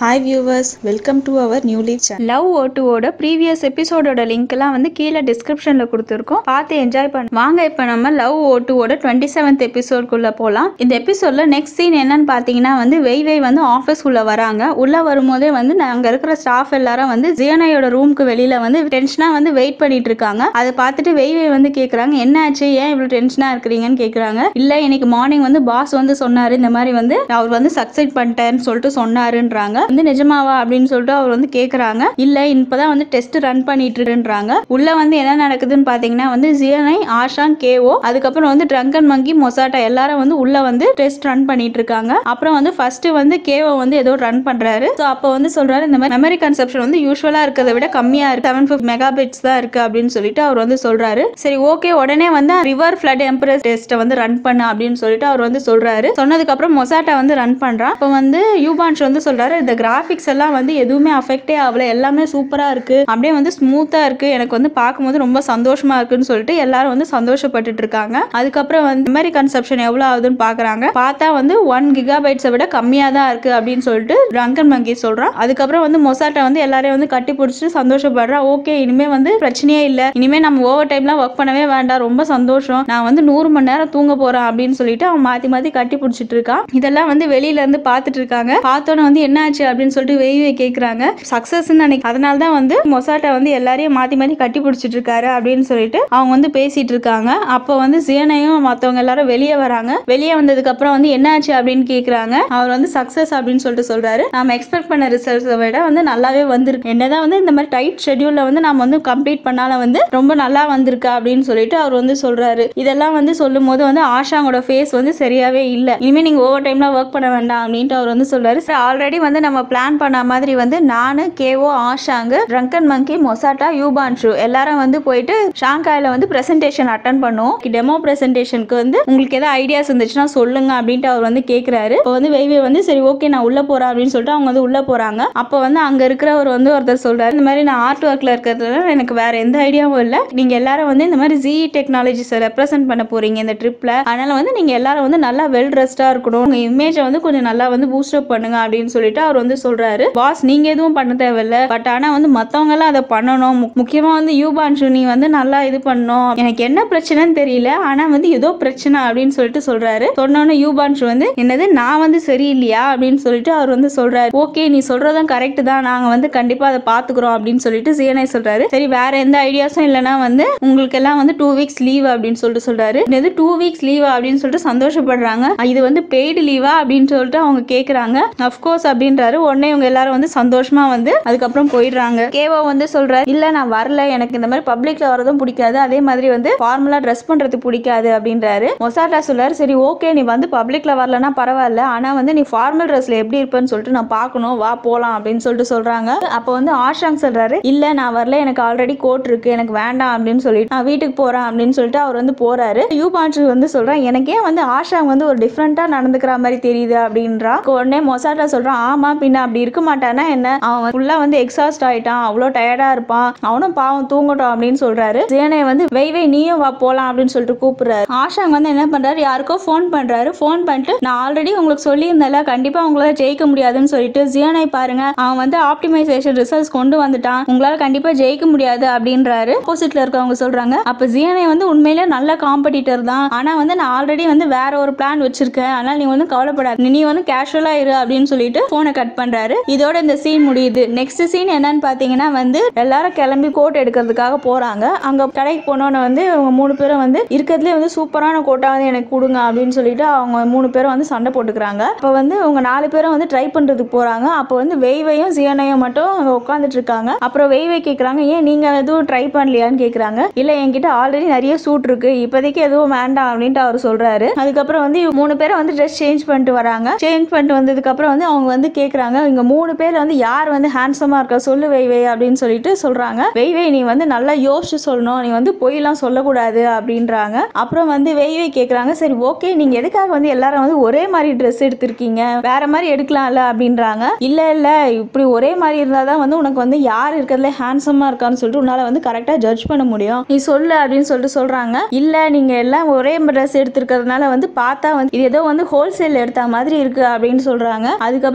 hi viewers welcome to our new leave channel love ஓட்டுவோட previous எபிசோடோட link எல்லாம் வந்து கீழே டிஸ்கிரிப்ஷன்ல கொடுத்துருக்கோம் பார்த்து என்ஜாய் பண்ண வாங்க இப்போ நம்ம லவ் ஓட்டுவோட டுவெண்ட்டி செவன்த் எபிசோட்குள்ள போகலாம் இந்த எபிசோட்ல நெக்ஸ்ட் சீன் என்னன்னு பார்த்தீங்கன்னா வந்து வெய் வெய் வந்து ஆஃபீஸ் உள்ள வராங்க உள்ள வரும்போதே வந்து அங்க இருக்கிற ஸ்டாஃப் எல்லாரும் வந்து ஜியனையோட ரூமுக்கு வெளியில வந்து டென்ஷனா வந்து வெயிட் பண்ணிட்டு இருக்காங்க அதை பார்த்துட்டு வெய் வெய் வந்து கேக்குறாங்க என்ன ஆச்சு ஏன் இவ்வளவு டென்ஷனா இருக்கிறீங்கன்னு கேக்குறாங்க இல்ல இன்னைக்கு மார்னிங் வந்து பாஸ் வந்து சொன்னாரு இந்த மாதிரி வந்து அவர் வந்து சக்சைட் பண்ணிட்டேன்னு சொல்லிட்டு சொன்னாருன்றாங்க வந்து நிஜமாவா அப்படின்னு சொல்லிட்டு அவர் வந்து கேக்குறாங்க இல்ல இப்பதான் வந்து டெஸ்ட் ரன் பண்ணிட்டு இருக்குன்றாங்க உள்ள வந்து என்ன நடக்குதுன்னு பாத்தீங்கன்னா வந்து ஜியனை ஆஷாங் கேஓ அதுக்கப்புறம் வந்து ட்ரங்கன் மங்கி மொசாட்டா எல்லாரும் வந்து உள்ள வந்து டெஸ்ட் ரன் பண்ணிட்டு இருக்காங்க அப்புறம் வந்து ஃபர்ஸ்ட் வந்து கேஓ வந்து ஏதோ ரன் பண்றாரு ஸோ அப்போ வந்து சொல்றாரு இந்த மாதிரி மெமரி கன்செப்ஷன் வந்து யூஸ்வலா இருக்கிறத விட கம்மியா இருக்கு செவன் ஃபிஃப்டி மெகா பிட்ஸ் தான் இருக்கு அப்படின்னு சொல்லிட்டு அவர் வந்து சொல்றாரு சரி ஓகே உடனே வந்து ரிவர் ஃபிளட் எம்பரஸ் டெஸ்ட்டை வந்து ரன் பண்ணு அப்படின்னு சொல்லிட்டு அவர் வந்து சொல்றாரு சொன்னதுக்கு அப்புறம் மொசாட்டா வந்து ரன் பண்றான் அப்போ வந்து யூபான்ஷ் வந்து சொல்றாரு இந்த கிராஃபிக்ஸ் எல்லாம் வந்து எதுவுமே அஃபெக்டே ஆகல எல்லாமே சூப்பரா இருக்கு அப்படியே வந்து ஸ்மூத்தா இருக்கு எனக்கு வந்து பார்க்கும்போது ரொம்ப சந்தோஷமா இருக்குன்னு சொல்லிட்டு எல்லாரும் வந்து சந்தோஷப்பட்டுட்டு இருக்காங்க அதுக்கப்புறம் வந்து மெமரி கன்சப்ஷன் எவ்வளவு ஆகுதுன்னு பாக்குறாங்க பார்த்தா வந்து ஒன் கிகாபைட்ஸை விட கம்மியா தான் இருக்கு அப்படின்னு சொல்லிட்டு ரங்கன் மங்கி சொல்றான் அதுக்கப்புறம் வந்து மொசாட்டை வந்து எல்லாரையும் வந்து கட்டி பிடிச்சிட்டு சந்தோஷப்படுறா ஓகே இனிமே வந்து பிரச்சனையே இல்ல இனிமே நம்ம ஓவர் டைம்லாம் ஒர்க் பண்ணவே வேண்டாம் ரொம்ப சந்தோஷம் நான் வந்து நூறு மணி நேரம் தூங்க போறேன் அப்படின்னு சொல்லிட்டு அவன் மாத்தி மாத்தி கட்டி பிடிச்சிட்டு இருக்கான் இதெல்லாம் வந்து வெளியில இருந்து பார்த்துட்டு இருக்காங்க பார்த்தோன்னே வந்து என்ன ஆச்சு அப்படின்னு சொல்லிட்டு வெய்வே கேக்குறாங்க சக்சஸ் நினைக்க அதனால தான் வந்து மொசாட்டை வந்து எல்லாரையும் மாத்தி மாத்தி கட்டி பிடிச்சிட்டு இருக்காரு அப்படின்னு சொல்லிட்டு அவங்க வந்து பேசிட்டு இருக்காங்க அப்போ வந்து சியனையும் மத்தவங்க எல்லாரும் வெளியே வராங்க வெளியே வந்ததுக்கு அப்புறம் வந்து என்ன ஆச்சு அப்படின்னு கேக்குறாங்க அவர் வந்து சக்சஸ் அப்படின்னு சொல்லிட்டு சொல்றாரு நாம எக்ஸ்பெக்ட் பண்ண ரிசல்ட்ஸை விட வந்து நல்லாவே வந்திருக்கு என்னதான் வந்து இந்த மாதிரி டைட் ஷெட்யூல்ல வந்து நாம வந்து கம்ப்ளீட் பண்ணாலும் வந்து ரொம்ப நல்லா வந்திருக்கு அப்படின்னு சொல்லிட்டு அவர் வந்து சொல்றாரு இதெல்லாம் வந்து சொல்லும் போது வந்து ஆஷாங்கோட ஃபேஸ் வந்து சரியாவே இல்ல இனிமே நீங்க ஓவர் டைம்ல ஒர்க் பண்ண வேண்டாம் அப்படின்ட்டு அவர் வந்து சொல்றாரு ஆல்ரெடி வந்து நம்ம பிளான் பண்ண மாதிரி வந்து நானு கேஓ ஆஷாங்கு ட்ரங்கன் மங்கி மொசாட்டா யூபான்ஷு எல்லாரும் வந்து போயிட்டு ஷாங்காயில வந்து பிரசன்டேஷன் அட்டன் பண்ணுவோம் டெமோ பிரசன்டேஷனுக்கு வந்து உங்களுக்கு ஏதாவது ஐடியாஸ் இருந்துச்சுன்னா சொல்லுங்க அப்படின்ட்டு அவர் வந்து கேக்குறாரு இப்போ வந்து வெய்வே வந்து சரி ஓகே நான் உள்ள போறேன் அப்படின்னு சொல்லிட்டு அவங்க வந்து உள்ள போறாங்க அப்போ வந்து அங்க இருக்கிறவர் வந்து ஒருத்தர் சொல்றாரு இந்த மாதிரி நான் ஆர்ட் ஒர்க்ல இருக்கிறதுல எனக்கு வேற எந்த ஐடியாவும் இல்லை நீங்க எல்லாரும் வந்து இந்த மாதிரி ஜி டெக்னாலஜிஸை ரெப்ரசென்ட் பண்ண போறீங்க இந்த ட்ரிப்ல அதனால வந்து நீங்க எல்லாரும் வந்து நல்லா வெல் ட்ரெஸ்டா இருக்கணும் உங்க இமேஜை வந்து கொஞ்சம் நல்லா வந்து பூஸ்ட் அப் பண்ணுங்க அப்படின்னு சொல்லிட்டு அவர் வந்து சொல்றாரு பாஸ் நீங்க எதுவும் பண்ண தேவையில்ல பட் ஆனா வந்து மத்தவங்க எல்லாம் அதை பண்ணணும் மு- முக்கியமா வந்து யூபான்ஷு நீ வந்து நல்லா இது பண்ணணும் எனக்கு என்ன பிரச்சனைன்னு தெரியல ஆனா வந்து ஏதோ பிரச்சனை அப்படின்னு சொல்லிட்டு சொல்றாரு சொன்னோன்னே யூபான்ஷு வந்து என்னது நான் வந்து சரியில்லையா அப்படின்னு சொல்லிட்டு அவர் வந்து சொல்றாரு ஓகே நீ சொல்றதும் கரெக்ட் தான் நாங்க வந்து கண்டிப்பா அதை பாத்துக்கிறோம் அப்படின்னு சொல்லிட்டு சிஎன்ஐ சொல்றாரு சரி வேற எந்த ஐடியாஸும் இல்லைன்னா வந்து உங்களுக்கு எல்லாம் வந்து டூ வீக்ஸ் லீவ் அப்படின்னு சொல்லிட்டு சொல்றாரு இது டூ வீக்ஸ் லீவா அப்படின்னு சொல்லிட்டு சந்தோஷப்படுறாங்க இது வந்து பெய்டு லீவா அப்படின்னு சொல்லிட்டு அவங்க கேக்குறாங்க அஃப்கோர்ஸ் அப்படின்றாரு உடனே இவங்க எல்லாரும் வந்து சந்தோஷமா வந்து அதுக்கப்புறம் போயிடுறாங்க கேவா வந்து சொல்றாரு இல்ல நான் வரல எனக்கு இந்த மாதிரி பப்ளிக்ல வரதும் பிடிக்காது அதே மாதிரி வந்து ஃபார்மலா ட்ரெஸ் பண்றது பிடிக்காது அப்படின்றாரு மொசாட்டா சொல்றாரு சரி ஓகே நீ வந்து பப்ளிக்ல வரலன்னா பரவாயில்ல ஆனா வந்து நீ ஃபார்மல் ட்ரெஸ்ல எப்படி இருப்பேன்னு சொல்லிட்டு நான் பார்க்கணும் வா போலாம் அப்படின்னு சொல்லிட்டு சொல்றாங்க அப்போ வந்து ஆஷாங் சொல்றாரு இல்ல நான் வரல எனக்கு ஆல்ரெடி கோட் இருக்கு எனக்கு வேண்டாம் அப்படின்னு சொல்லிட்டு நான் வீட்டுக்கு போறேன் அப்படின்னு சொல்லிட்டு அவர் வந்து போறாரு யூபான்ஷு வந்து சொல்றான் எனக்கே வந்து ஆஷாங் வந்து ஒரு டிஃப்ரெண்டா நடந்துக்கிற மாதிரி தெரியுது அப்படின்றா உடனே மொசாட்டா சொல்றான் ஆமா பின்ன அப்படி இருக்க மாட்டானா என்ன அவன் ஃபுல்லா வந்து எக்ஸாஸ்ட் ஆயிட்டான் அவ்வளோ டயர்டா இருப்பான் அவனும் பாவம் தூங்கட்டும் அப்படின்னு சொல்றாரு ஜேனை வந்து வெய் வெய் நீயும் வா போலாம் அப்படின்னு சொல்லிட்டு கூப்பிடுறாரு ஆஷாங் வந்து என்ன பண்றாரு யாருக்கோ ஃபோன் பண்றாரு ஃபோன் பண்ணிட்டு நான் ஆல்ரெடி உங்களுக்கு சொல்லியிருந்தேன்ல கண்டிப்பா உங்களால ஜெயிக்க முடியாதுன்னு சொல்லிட்டு ஜியனை பாருங்க அவன் வந்து ஆப்டிமைசேஷன் ரிசல்ட்ஸ் கொண்டு வந்துட்டான் உங்களால கண்டிப்பா ஜெயிக்க முடியாது அப்படின்றாரு ஆப்போசிட்ல இருக்கவங்க சொல்றாங்க அப்ப ஜியனை வந்து உண்மையிலே நல்ல காம்படிட்டர் தான் ஆனா வந்து நான் ஆல்ரெடி வந்து வேற ஒரு பிளான் வச்சிருக்கேன் அதனால நீ வந்து கவலைப்படாத நீ வந்து கேஷுவலா இரு அப்படின்னு சொல்லிட்டு போனை கட் பண்றாரு இதோட இந்த சீன் முடியுது நெக்ஸ்ட் சீன் என்னன்னு பாத்தீங்கன்னா வந்து எல்லாரும் கிளம்பி கோட் எடுக்கிறதுக்காக போறாங்க அங்க கடைக்கு போனோன்னு வந்து இவங்க மூணு பேரும் வந்து இருக்கிறதுலே வந்து சூப்பரான கோட்டா வந்து எனக்கு கொடுங்க அப்படின்னு சொல்லிட்டு அவங்க மூணு பேரும் வந்து சண்டை போட்டுக்கிறாங்க அப்ப வந்து இவங்க நாலு பேரும் வந்து ட்ரை பண்றதுக்கு போறாங்க அப்போ வந்து வெய்வையும் சியனையும் மட்டும் அங்க உட்காந்துட்டு இருக்காங்க அப்புறம் வெய்வை கேக்குறாங்க ஏன் நீங்க எதுவும் ட்ரை பண்ணலையான்னு கேக்குறாங்க இல்ல என்கிட்ட ஆல்ரெடி நிறைய சூட் இருக்கு இப்போதைக்கு எதுவும் வேண்டாம் அப்படின்ட்டு அவர் சொல்றாரு அதுக்கப்புறம் வந்து இவங்க மூணு பேரும் வந்து ட்ரெஸ் சேஞ்ச் பண்ணிட்டு வராங்க சேஞ்ச் பண்ணிட்டு வந்ததுக்கு அப்புறம் வந்து அவங்க வந்து கேக்குறாங்க இங்க மூணு பேர் வந்து யார் வந்து ஹேண்ட்ஸமா இருக்கா சொல்லு வெய்வை அப்படின்னு சொல்லிட்டு சொல்றாங்க வெய்வை நீ வந்து நல்லா யோசிச்சு சொல்லணும் நீ வந்து பொய்லாம் சொல்லக்கூடாது அப்படின்றாங்க அப்புறம் வந்து வெய்வை கேக்குறாங்க சரி ஓகே நீங்க எதுக்காக வந்து எல்லாரும் வந்து ஒரே மாதிரி ட்ரெஸ் எடுத்திருக்கீங்க வேற மாதிரி எடுக்கலாம்ல அப்படின்றாங்க இல்ல இல்ல இப்படி ஒரே மாதிரி இருந்தாதான் வந்து உனக்கு வந்து யார் இருக்கிறதுல ஹேண்ட்ஸமா இருக்கான்னு சொல்லிட்டு உன்னால வந்து கரெக்டா ஜட்ஜ் பண்ண முடியும் நீ சொல்லு அப்படின்னு சொல்லிட்டு சொல்றாங்க இல்ல நீங்க எல்லாம் ஒரே ட்ரெஸ் எடுத்திருக்கிறதுனால வந்து பார்த்தா வந்து இது ஏதோ வந்து ஹோல்சேல் எடுத்த மாதிரி இருக்கு அப்படின்னு சொல்றாங்க அதுக்கப்புறம் வந்து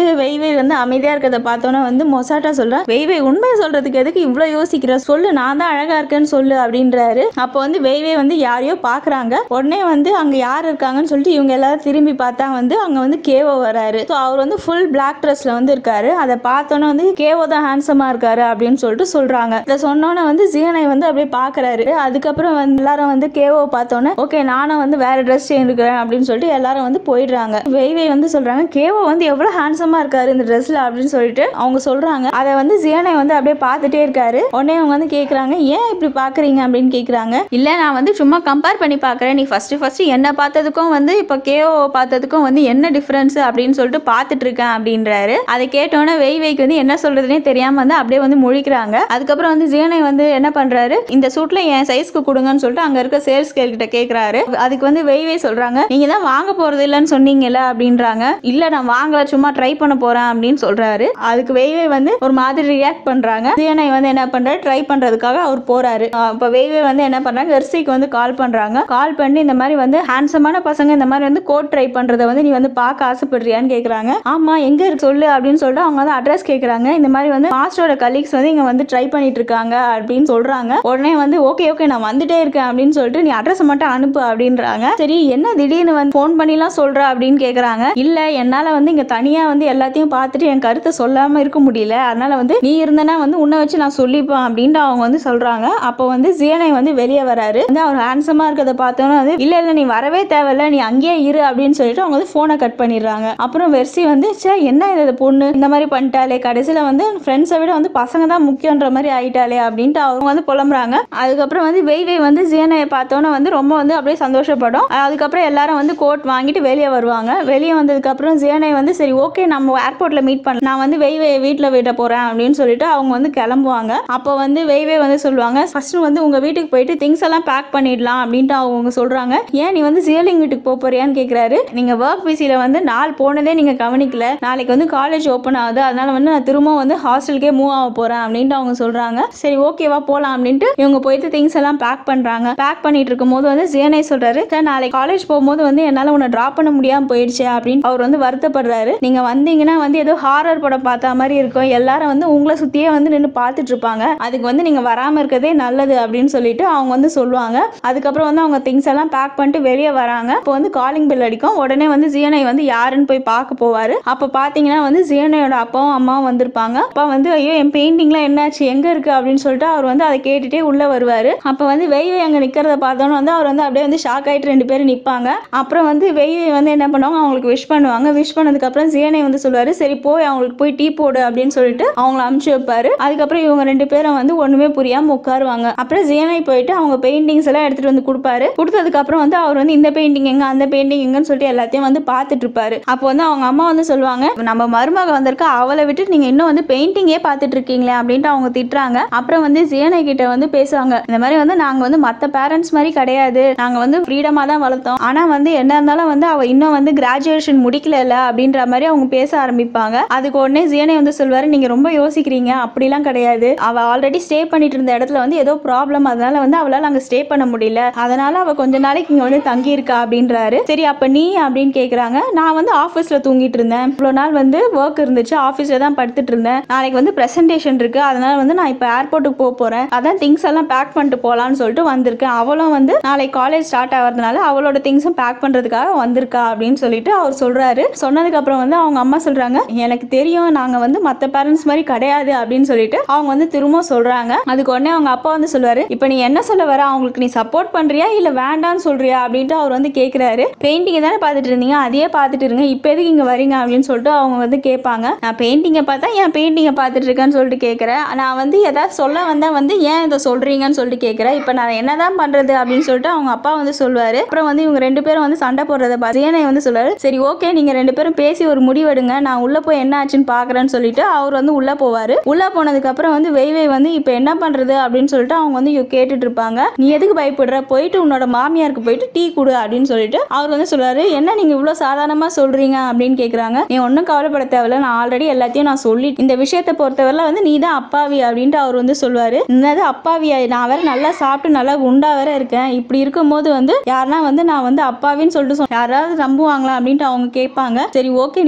வெய்வை வந்து அமைதியா இருக்கிறத பார்த்தோன்னே வந்து மொசாட்டா சொல்றா வெய்வை உண்மையை சொல்றதுக்கு எதுக்கு இவ்வளவு யோசிக்கிற சொல்லு நான் தான் அழகா இருக்கேன்னு சொல்லு அப்படின்றாரு அப்போ வந்து வெய்வை வந்து யாரையோ பாக்குறாங்க உடனே வந்து அங்க யார் இருக்காங்கன்னு சொல்லிட்டு இவங்க எல்லாரும் திரும்பி பார்த்தா வந்து அங்க வந்து கேவோ வராரு ஸோ அவர் வந்து ஃபுல் பிளாக் ட்ரெஸ்ல வந்து இருக்காரு அதை பார்த்தோன்னே வந்து கேவோ தான் ஹேண்ட்ஸமா இருக்காரு அப்படின்னு சொல்லிட்டு சொல்றாங்க இதை சொன்னோன்னே வந்து ஜீனை வந்து அப்படியே பாக்குறாரு அதுக்கப்புறம் வந்து எல்லாரும் வந்து கேவோ பார்த்தோன்னே ஓகே நானும் வந்து வேற ட்ரெஸ் இருக்கிறேன் அப்படின்னு சொல்லிட்டு எல்லாரும் வந்து போயிடுறாங்க வெய்வை வந்து சொல்றாங்க கேவோ வந்து எவ்வளவு ஹேண்ட்ஸமா இருக்காரு இந்த ட்ரெஸ்ல அப்படின்னு சொல்லிட்டு அவங்க சொல்றாங்க அதை வந்து ஜியானை வந்து அப்படியே பார்த்துட்டே இருக்காரு உடனே அவங்க வந்து கேக்குறாங்க ஏன் இப்படி பாக்குறீங்க அப்படின்னு கேக்குறாங்க இல்ல நான் வந்து சும்மா கம்பேர் பண்ணி பாக்குறேன் நீ ஃபர்ஸ்ட் ஃபர்ஸ்ட் என்ன பார்த்ததுக்கும் வந்து இப்போ கேஓ பார்த்ததுக்கும் வந்து என்ன டிஃபரன்ஸ் அப்படின்னு சொல்லிட்டு பார்த்துட்டு இருக்கேன் அப்படின்றாரு அதை கேட்டோன்னே வெய் வெய்க்கு வந்து என்ன சொல்றதுனே தெரியாம வந்து அப்படியே வந்து முழிக்கிறாங்க அதுக்கப்புறம் வந்து ஜியானை வந்து என்ன பண்றாரு இந்த சூட்ல என் சைஸ்க்கு கொடுங்கன்னு சொல்லிட்டு அங்க இருக்க சேல்ஸ் கேள் கிட்ட கேக்குறாரு அதுக்கு வந்து வெய் வெய் சொல்றாங்க நீங்க தான் வாங்க போறது இல்லைன்னு சொன்னீங்கல்ல அப்படின்றாங்க இல்ல நான் வாங்கல சும்மா ட்ரை பண்ண போறேன் அப்படின்னு சொல்றாரு அதுக்கு வெய்வே வந்து ஒரு மாதிரி ரியாக்ட் பண்றாங்க ஜியனை வந்து என்ன பண்றாரு ட்ரை பண்றதுக்காக அவர் போறாரு அஹ் இப்ப வெய்வே வந்து என்ன பண்றாங்க எர்சிக்கு வந்து கால் பண்றாங்க கால் பண்ணி இந்த மாதிரி வந்து ஹேண்ட்ஸமான பசங்க இந்த மாதிரி வந்து கோட் ட்ரை பண்றத வந்து நீ வந்து பார்க்க ஆசைப்படுறியான்னு கேக்குறாங்க ஆமா எங்க இருக்கு சொல்லு அப்படின்னு சொல்லிட்டு அவங்க வந்து அட்ரஸ் கேக்குறாங்க இந்த மாதிரி வந்து மாஸ்டரோட கலீக்ஸ் வந்து இங்க வந்து ட்ரை பண்ணிட்டு இருக்காங்க அப்படின்னு சொல்றாங்க உடனே வந்து ஓகே ஓகே நான் வந்துட்டே இருக்கேன் அப்படின்னு சொல்லிட்டு நீ அட்ரஸ் மட்டும் அனுப்பு அப்படின்றாங்க சரி என்ன திடீர்னு வந்து ஃபோன் பண்ணிலாம் சொல்ற அப்படின்னு கேக்குறாங்க இல்ல என்னால வந்து இங்க தனியா வந்து எல்லாத்தையும் பார்த்துட்டு என் கருத்தை சொல்லாம இருக்க முடியல அதனால வந்து நீ இருந்தனா வந்து உன்னை வச்சு நான் சொல்லிப்பேன் அப்படின்ட்டு அவங்க வந்து சொல்றாங்க அப்போ வந்து ஜியனை வந்து வெளியே வராரு வந்து அவர் ஹேண்ட்ஸமா இருக்கிறத பார்த்தோன்னா வந்து இல்ல இல்ல நீ வரவே தேவையில்ல நீ அங்கேயே இரு அப்படின்னு சொல்லிட்டு அவங்க வந்து போனை கட் பண்ணிடுறாங்க அப்புறம் வெர்சி வந்து சே என்ன இது பொண்ணு இந்த மாதிரி பண்ணிட்டாலே கடைசியில வந்து ஃப்ரெண்ட்ஸை விட வந்து பசங்க தான் முக்கியன்ற மாதிரி ஆயிட்டாலே அப்படின்ட்டு அவங்க வந்து புலம்புறாங்க அதுக்கப்புறம் வந்து வெய் வெய் வந்து ஜியனையை பார்த்தோன்னே வந்து ரொம்ப வந்து அப்படியே சந்தோஷப்படும் அதுக்கப்புறம் எல்லாரும் வந்து கோட் வாங்கிட்டு வெளியே வருவாங்க வெளியே வந்ததுக்கப்புறம் ஜியனை வந்து சரி ஓகே நம்ம ஏர்போர்ட்ல மீட் பண்ணலாம் நான் வந்து வெய்வே வீட்டில் விட போறேன் அப்படின்னு சொல்லிட்டு அவங்க வந்து கிளம்புவாங்க அப்போ வந்து வெய்வே வந்து சொல்லுவாங்க ஃபர்ஸ்ட் வந்து உங்க வீட்டுக்கு போயிட்டு திங்ஸ் எல்லாம் பேக் பண்ணிடலாம் அப்படின்ட்டு அவங்க சொல்றாங்க ஏன் நீ வந்து ஜியலிங் வீட்டுக்கு போக போறியான்னு கேக்குறாரு நீங்க ஒர்க் பிசியில வந்து நாள் போனதே நீங்க கவனிக்கல நாளைக்கு வந்து காலேஜ் ஓப்பன் ஆகுது அதனால வந்து நான் திரும்ப வந்து ஹாஸ்டலுக்கே மூவ் ஆக போறேன் அப்படின்ட்டு அவங்க சொல்றாங்க சரி ஓகேவா போலாம் அப்படின்ட்டு இவங்க போயிட்டு திங்ஸ் எல்லாம் பேக் பண்றாங்க பேக் பண்ணிட்டு இருக்கும் போது வந்து ஜியனை சொல்றாரு சார் நாளைக்கு காலேஜ் போகும்போது வந்து என்னால உன்னை டிராப் பண்ண முடியாம போயிடுச்சு அப்படின்னு அவர் வந்து வருத்தப்படுறாரு நீங்க வந்தீங்கன்னா வந்து ஏதோ ஹாரர் படம் பார்த்த மாதிரி இருக்கும் எல்லாரும் வந்து உங்களை சுத்தியே வந்து நின்று பார்த்துட்டு இருப்பாங்க அதுக்கு வந்து நீங்க வராம இருக்கதே நல்லது அப்படின்னு சொல்லிட்டு அவங்க வந்து சொல்லுவாங்க அதுக்கப்புறம் வந்து அவங்க திங்ஸ் எல்லாம் பேக் பண்ணிட்டு வெளியே வராங்க இப்போ வந்து காலிங் பெல் அடிக்கும் உடனே வந்து ஜியனை வந்து யாருன்னு போய் பார்க்க போவாரு அப்ப பாத்தீங்கன்னா வந்து ஜியனையோட அப்பாவும் அம்மாவும் வந்திருப்பாங்க அப்பா வந்து ஐயோ என் பெயிண்டிங்லாம் என்னாச்சு எங்க இருக்கு அப்படின்னு சொல்லிட்டு அவர் வந்து அதை கேட்டுட்டே உள்ள வருவாரு அப்ப வந்து வெய்வை அங்க நிக்கிறத பார்த்தோன்னு வந்து அவர் வந்து அப்படியே வந்து ஷாக் ஆயிட்டு ரெண்டு பேரும் நிப்பாங்க அப்புறம் வந்து வெய்வை வந்து என்ன பண்ணுவாங்க அவங்களுக்கு விஷ் பண்ணுவாங்க விஷ் பண்ணதுக்கு அப்புறம் ஜியனை வந்து சொல்லுவாரு சரி போய் அவங்களுக்கு போய் டீ போடு அப்படின்னு சொல்லிட்டு அவங்கள அமுச்சு வைப்பாரு அதுக்கப்புறம் இவங்க ரெண்டு பேரும் வந்து ஒண்ணுமே புரியாம உட்காருவாங்க அப்புறம் ஜியனை போயிட்டு அவங்க பெயிண்டிங்ஸ் எல்லாம் எடுத்துட்டு வந்து கொடுப்பாரு கொடுத்ததுக்கு அப்புறம் வந்து அவர் வந்து இந்த பெயிண்டிங் எங்க அந்த பெயிண்டிங் எங்கன்னு சொல்லிட்டு எல்லாத்தையும் வந்து பார்த்துட்டு இருப்பாரு அப்போ வந்து அவங்க அம்மா வந்து சொல்லுவாங்க நம்ம மருமக வந்திருக்கா அவளை விட்டு நீங்க இன்னும் வந்து பெயிண்டிங்கே பார்த்துட்டு இருக்கீங்களே அப்படின்ட்டு அவங்க திட்டுறாங்க அப்புறம் வந்து ஜியனை கிட்ட வந்து பேசுவாங்க இந்த மாதிரி வந்து நாங்க வந்து மத்த பேரண்ட்ஸ் மாதிரி கிடையாது நாங்க வந்து ஃப்ரீடமா தான் வளர்த்தோம் ஆனா வந்து என்ன இருந்தாலும் வந்து அவ இன்னும் வந்து கிராஜுவேஷன் முடிக்கல அப்படின்ற மாதிரி அவங்க பேச ஆரம்பிப்பாங்க அதுக்கு உடனே ஜியனை வந்து சொல்வாரு நீங்க ரொம்ப யோசிக்கிறீங்க அப்படிலாம் கிடையாது அவ ஆல்ரெடி ஸ்டே பண்ணிட்டு இருந்த இடத்துல வந்து ஏதோ ப்ராப்ளம் அதனால வந்து அவளால அங்க ஸ்டே பண்ண முடியல அதனால அவ கொஞ்ச நாளைக்கு இங்க வந்து தங்கி இருக்கா அப்படின்றாரு சரி அப்ப நீ அப்படின்னு கேக்குறாங்க நான் வந்து ஆபீஸ்ல தூங்கிட்டு இருந்தேன் இவ்வளவு நாள் வந்து ஒர்க் இருந்துச்சு ஆபீஸ்ல தான் படுத்துட்டு இருந்தேன் நாளைக்கு வந்து பிரசன்டேஷன் இருக்கு அதனால வந்து நான் இப்ப ஏர்போர்ட்டுக்கு போக போறேன் அதான் திங்ஸ் எல்லாம் பேக் பண்ணிட்டு போலாம்னு சொல்லிட்டு வந்திருக்கேன் அவளும் வந்து நாளைக்கு காலேஜ் ஸ்டார்ட் ஆகிறதுனால அவளோட திங்ஸும் பேக் பண்றதுக்காக வந்திருக்கா அப்படின்னு சொல்லிட்டு அவர் சொல்றாரு சொன்னதுக்கு அப்புறம் வந்து அவங்க அம்மா சொல்றாங்க எனக்கு தெரியும் நாங்க வந்து மத்த பேரண்ட்ஸ் மாதிரி கிடையாது அப்படின்னு சொல்லிட்டு அவங்க வந்து திரும்ப சொல்றாங்க அதுக்கு உடனே அவங்க அப்பா வந்து சொல்லுவாரு இப்போ நீ என்ன சொல்ல வர அவங்களுக்கு நீ சப்போர்ட் பண்றியா இல்ல வேண்டாம்னு சொல்றியா அப்படின்ட்டு அவர் வந்து கேக்குறாரு பெயிண்டிங்கை தானே பார்த்துட்டு இருந்தீங்க அதையே பார்த்துட்டு இருங்க இப்போ எதுக்கு இங்க வரீங்க அப்படின்னு சொல்லிட்டு அவங்க வந்து கேட்பாங்க நான் பெயிண்டிங்கை பார்த்தா ஏன் பெயிண்டிங்கை பார்த்துட்டு இருக்கேன்னு சொல்லிட்டு கேட்குறேன் நான் வந்து ஏதாவது சொல்ல வந்தா வந்து ஏன் இதை சொல்றீங்கன்னு சொல்லிட்டு கேட்குறேன் இப்போ நான் என்னதான் பண்றது அப்படின்னு சொல்லிட்டு அவங்க அப்பா வந்து சொல்லுவாரு அப்புறம் வந்து இவங்க ரெண்டு பேரும் வந்து சண்டை போடுறத பார்த்து ஜீனை வந்து சொல்லுவாரு சரி ஓகே நீங்க ரெண்டு பேரும் பேசி ஒரு முடிவெடுங்க நான் உள்ள போய் என்ன ஆச்சுன்னு பாக்குறேன்னு சொல்லிட்டு அவர் வந்து உள்ள போவாரு உள்ள போனதுக்கு அப்புறம் வந்து வெய்வை வந்து இப்போ என்ன பண்றது அப்படின்னு சொல்லிட்டு அவங்க வந்து இவ கேட்டுட்டு இருப்பாங்க நீ எதுக்கு பயப்படுற போயிட்டு உன்னோட மாமியாருக்கு போயிட்டு டீ கொடு அப்படின்னு சொல்லிட்டு அவர் வந்து சொல்றாரு என்ன நீங்க இவ்வளவு சாதாரணமா சொல்றீங்க அப்படின்னு கேக்குறாங்க நீ ஒன்றும் கவலைப்பட தேவையில்ல நான் ஆல்ரெடி எல்லாத்தையும் நான் சொல்லி இந்த விஷயத்தை பொறுத்தவரை வந்து நீ தான் அப்பாவி அப்படின்ட்டு அவர் வந்து சொல்லுவாரு என்னது அப்பாவியா நான் வேற நல்லா சாப்பிட்டு நல்லா குண்டா வேற இருக்கேன் இப்படி இருக்கும்போது வந்து யாருன்னா வந்து நான் வந்து அப்பாவின்னு சொல்லிட்டு சொன்ன யாராவது நம்புவாங்களா அப்படின்ட்டு அவங்க கேட்பாங்க சரி ஓகே நீ அதெல்லாம்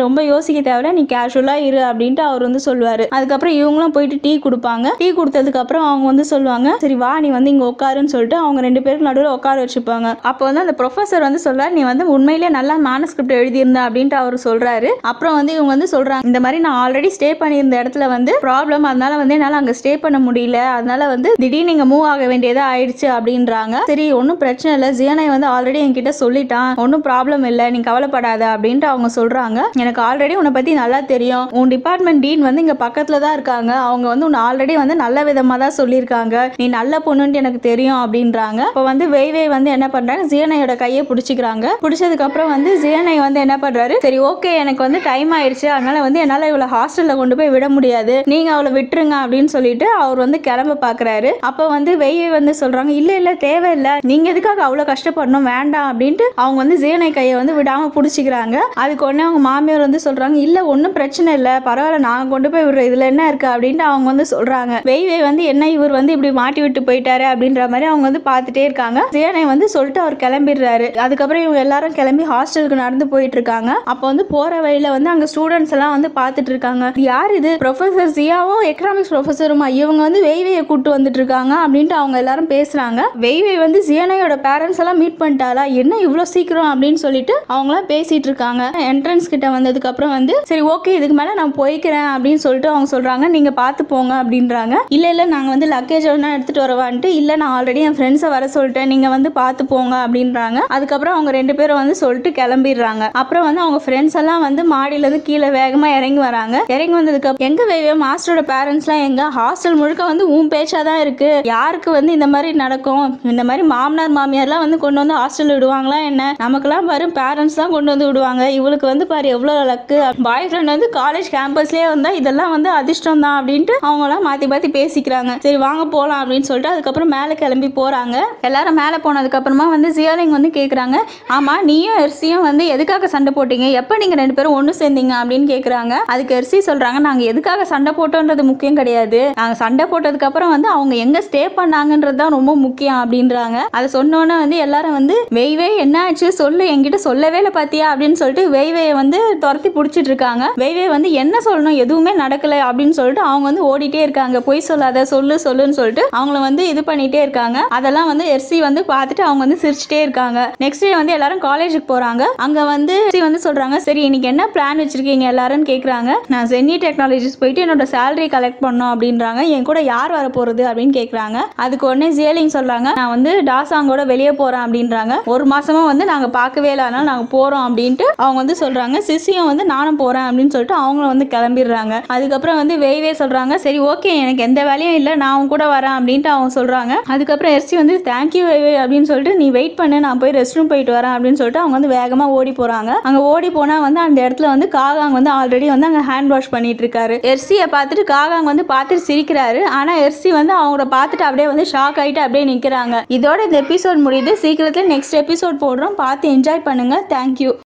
ரொம்ப யோசிக்க தேவையில்ல நீ கேஷுவலா இரு அப்படின்ட்டு அவர் வந்து சொல்லுவாரு அதுக்கப்புறம் இவங்களும் போயிட்டு டீ கொடுப்பாங்க டீ கொடுத்ததுக்கு அப்புறம் அவங்க வந்து சொல்லுவாங்க சரி வா நீ வந்து இங்க உட்காருன்னு சொல்லிட்டு அவங்க ரெண்டு பேருக்கு நடுவில் உட்கார வச்சுப்பாங்க அப்போ வந்து அந்த ப்ரொஃபசர் வந்து சொல்றாரு நீ வந்து உண்மையிலேயே நல்லா மேனஸ்கிரிப்ட் எழுதியிருந்த அப்படின்ட்டு அவர் சொல்றாரு அப்புறம் வந்து இவங்க வந்து சொல்றாங்க இந்த மாதிரி நான் ஆல்ரெடி ஸ்டே பண்ணியிருந்த இடத்துல வந்து ப்ராப்ளம் அதனால வந்து என்னால் அங்கே ஸ்டே பண்ண முடியல அதனால வந்து திடீர்னு இங்கே மூவ் ஆக வேண்டியதா ஆயிடுச்சு அப்படின்றாங்க சரி ஒன்றும் பிரச்சனை இல்லை ஜியனை வந்து ஆல்ரெடி என்கிட்ட சொல்லிட்டான் ஒன்றும் ப்ராப்ளம் இல்லை நீ கவலைப்படாத அப்படின்ட்டு அவங்க சொல்றாங்க எனக்கு ஆல்ரெடி உன்னை பத்தி நல்லா தெரியும் உன் டிபார்ட்மெண்ட் டீன் வந்து இங்க பக்கத்துல தான் இருக்காங்க அவங்க வந்து உன்னை ஆல்ரெடி வந்து நல்ல விதமா தான் சொல்லியிருக்காங்க நீ நல்ல பொண்ணுன்ட்டு எனக்கு தெரியும் அப்படின்றாங்க இப்போ வந்து வெய்வே வந்து என்ன பண்றாங்க ஜியனையோட கையை பிடிச்சிக்கிறாங்க பிடிச்சதுக்கு அப்புறம் வந்து ஜியனை வந்து என்ன பண்றாரு சரி ஓகே எனக்கு வந்து டைம் ஆயிடுச்சு அதனால வந்து என்னால இவளை ஹாஸ்டல்ல கொண்டு போய் விட முடியாது நீங்க அவளை விட்டுருங்க அப்படின்னு சொல்லிட்டு அவர் வந்து கிளம்ப பாக்குறாரு அப்போ வந்து வெய்வே வந்து சொல்றாங்க இல்ல இல்ல தேவையில்லை நீங்க எதுக்காக அவ்வளவு கஷ்டப்படணும் வேண்டாம் அப்படின்ட்டு அவங்க வந்து ஜீனை கையை வந்து விடாம பிடிச்சிக்கிறாங்க அதுக்கு உடனே அவங்க மாமியார் வந்து சொல்றாங்க இல்ல ஒன்றும் பிரச்சனை இல்லை பரவாயில்ல நான் கொண்டு போய் விடுறேன் இதுல என்ன இருக்கு அப்படின்ட்டு அவங்க வந்து சொல்றாங்க வெய்வே வந்து என்ன இவர் வந்து இப்படி மாட்டி விட்டு போயிட்டாரு அப்படின்ற மாதிரி அவங்க வந்து பார்த்துட்டே இருக்காங்க ஜீனை வந்து சொல்லிட்டு அவர் கிளம்பிடுறாரு அதுக்கப்புறம் இவங்க எல்லாரும் கிளம்பி ஹாஸ்டலுக்கு நடந்து போயிட்டு இருக்காங்க அப்போ வந்து போற வழியில வந்து அங்க ஸ்டூடெண்ட்ஸ் எல்லாம் வந்து பார்த்துட்டு இருக்காங்க இது யார் இது ப்ரொஃபசர் ஜியாவும் எக்கனாமிக்ஸ் ப்ரொஃபஸருமா இவங்க வந்து வெய்வேயை கூட்டு வந்துட்டு இருக்காங்க அப்படின்ட்டு அவங்க எல்லாரும் பேசுறாங்க வெய்வே வந்து ஜியனையோட பேரண்ட்ஸ் எல்லாம் மீட் பண்ணிட்டாளா என்ன இவ்வளோ சீக்கிரம் அப்படின்னு சொல்லிட்டு அவங்களாம் பேசிட்டு இருக்காங்க என்ட்ரன்ஸ் கிட்ட வந்ததுக்கு அப்புறம் வந்து சரி ஓகே இதுக்கு மேல நான் போய்க்கிறேன் அப்படின்னு சொல்லிட்டு அவங்க சொல்றாங்க நீங்க பார்த்து போங்க அப்படின்றாங்க இல்ல இல்ல நாங்க வந்து லக்கேஜ் ஒன்றா எடுத்துட்டு வரவான்ட்டு இல்ல நான் ஆல்ரெடி என் ஃப்ரெண்ட்ஸை வர சொல்லிட்டேன் நீங்க வந்து பார்த்து போங்க அப்படின்றாங்க அதுக்கப்புறம் அவங்க ரெண்டு பேரும் வந்து சொல்லிட்டு கிளம்பிடுறாங்க அப்புறம் வந்து அவங்க ஃப்ரெண்ட்ஸ் எல்லாம் வந்து மாடியில இருந்து கீழே வேகமா இறங்கி வராங்க இறங்கி வந்ததுக்கு அப்புறம் எங்க வேவே மாஸ்டரோட பேரண்ட்ஸ்லாம் எங்க ஹாஸ்டல் முழுக்க வந்து உன் பேச்சா தான் இருக்கு யாருக்கு வந்து இந்த மாதிரி நடக்கும் இந்த மாதிரி மாமனார் மாமியார்லாம் வந்து கொண்டு வந்து ஹாஸ்டல் விடுவாங்களா என்ன நமக்கெல்லாம் பாரு பேரண்ட்ஸ் தான் கொண்டு வந்து விடுவாங்க இவளுக்கு வந்து பாரு எவ்வளோ லக்கு பாய் ஃப்ரெண்ட் வந்து காலேஜ் கேம்பஸ்லேயே வந்தா இதெல்லாம் வந்து அதிர்ஷ்டம் தான் அப்படின்ட்டு அவங்களாம் மாற்றி மாற்றி பேசிக்கிறாங்க சரி வாங்க போகலாம் அப்படின்னு சொல்லிட்டு அதுக்கப்புறம் மேலே கிளம்பி போகிறாங்க எல்லாரும் மேலே போனதுக்கப்புறமா வந்து ஜியாலிங் வந்து கேட்குறாங்க ஆமாம் நீயும் எர்சியும் வந்து எதுக்காக சண்டை போட்டீங்க எப்போ நீங்கள் ரெண்டு பேரும் ஒன்று சேர்ந்தீங்க அப்படின்னு கேட்குறாங்க அதுக்கு எர்சி சொல்கிறாங்க நாங்கள் எதுக்காக சண்டை போட்டோன்றது முக்கியம் கிடையாது நாங்கள் சண்டை போட்டதுக்கப்புறம் வந்து அவங்க எங்கே ஸ்டே பண்ணாங்கன்றது தான் ரொம்ப முக்கியம் அப்படின்றாங்க அதை சொன்னோன்னே வந்து எல்லாரும் வந்து வெய்வே என்ன ஆச்சு சொல்லு என்கிட்ட சொல்லவே இல்லை பாத்தியா அப்படின்னு சொல்லிட்டு வெய்வேயை வந்து துரத்தி பிடிச்சிட்டு இருக்காங்க வெய்வே வந்து என்ன சொல்லணும் எதுவுமே நடக்கல அப்படின்னு சொல்லிட்டு அவங்க வந்து ஓடிட்டே இருக்காங்க பொய் சொல்லாத சொல்லு சொல்லுன்னு சொல்லிட்டு அவங்கள வந்து இது பண்ணிட்டே இருக்காங்க அதெல்லாம் வந்து எர்சி வந்து பார்த்துட்டு அவங்க வந்து சிரிச்சிட்டே இருக்காங்க நெக்ஸ்ட் டே வந்து எல்லாரும் காலேஜுக்கு போறாங்க அங்க வந்து எர்சி வந்து சொல்றாங்க சரி இன்னைக்கு என்ன பிளான் வச்சிருக்கீங்க எல்லாரும் கேக்குறாங்க நான் சென்னி டெக்னாலஜிஸ் போயிட்டு என்னோட சேலரி கலெக்ட் பண்ணோம் அப்படின்றாங்க என் கூட யார் வர போறது அப்படின்னு கேக்குறாங்க அதுக்கு உடனே ஜியலிங் சொல்றாங்க நான் வந்து டாசாங்கோட வெளியே போறேன் அப்படின்றாங்க ஒரு மாசமா வந்து நாங்க பார்க்கவே இல்லை அதனால நாங்க போறோம் அப்படின்ட்டு அவங்க வந்து சொல்றாங்க சிசியும் வந்து நானும் போறேன் அப்படின்னு சொல்லிட்டு அவங்களும் வந்து கிளம்பிடுறாங்க அதுக்கப்புறம் வந்து வெய்வே சொல்றாங்க சரி ஓகே எனக்கு எந்த வேலையும் இல்லை நான் உன் கூட வரேன் அப்படின்ட்டு அவங்க சொல்றாங்க அதுக்கப்புறம் எர்சி வந்து தேங்க்யூ வெய்வே அப்படின்னு சொல்லிட்டு நீ வெயிட் பண்ணு நான் போய் ரெஸ்ட் ரூம் போயிட்டு வரேன் அப்படின்னு சொல்லிட்டு அவங்க வந்து வேகமா ஓடி போறாங்க அங்க ஓடி போனா வந்து அந்த இடத்துல வந்து காகாங் வந்து ஆல்ரெடி வந்து அங்க ஹேண்ட் வாஷ் பண்ணிட்டு இருக்காரு எர்சியை பார்த்துட்டு காகாங் வந்து பார்த்துட்டு சிரிக்கிறாரு ஆனா எர்சி வந்து அவங்கள பார்த்துட்டு அப்படியே வந்து ஷாக் ஆயிட்டு அப்படியே நிக்கிறாங்க இதோட இந்த எபிசோட் முடியுது சீக்கிரத்துல நெக்ஸ்ட் எபிசோட் போடுறோம் பார்த்து என்ஜாய் பண்ணுங்க தேங்க்யூ